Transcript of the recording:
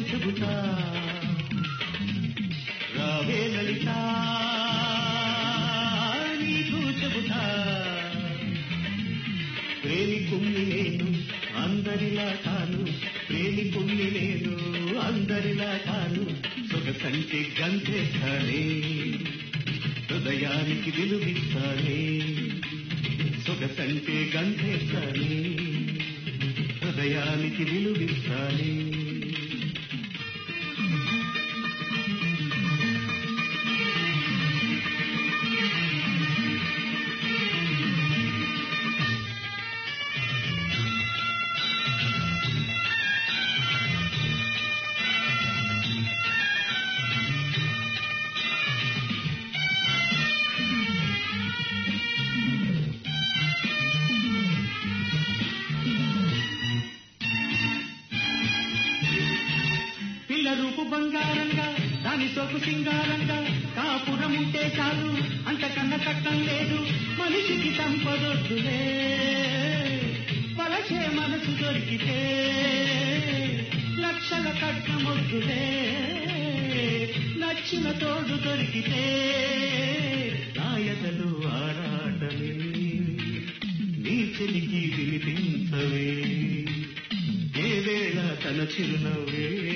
చెబుతా రావే లలిత నీకు చెబుతా ప్రేమి కుమ్మి నేను అందరిలా కాను ప్రేమి కుమ్మి నేను అందరిలా కాను సొగసంటి గంతేస్తానే హృదయానికి విలువిస్తానే సొగసంటే గంతేస్తానే హృదయానికి విలువిస్తానే పిల్ల రూపు బంగారంగా దాని సోకు సింగారంగా కాపురం ఉంటే చాలు అంతకన్నా కట్టం లేదు మనిషికి సంపదొద్దులే వలసే మనసు దొరికితే లక్షల కట్నమొద్దులే నచ్చిన తోడు దొరికితే నాయదలు ఆరాటమే నీ చెలికి వినిపించవే ఏ వేళ తన చిరునవ్వే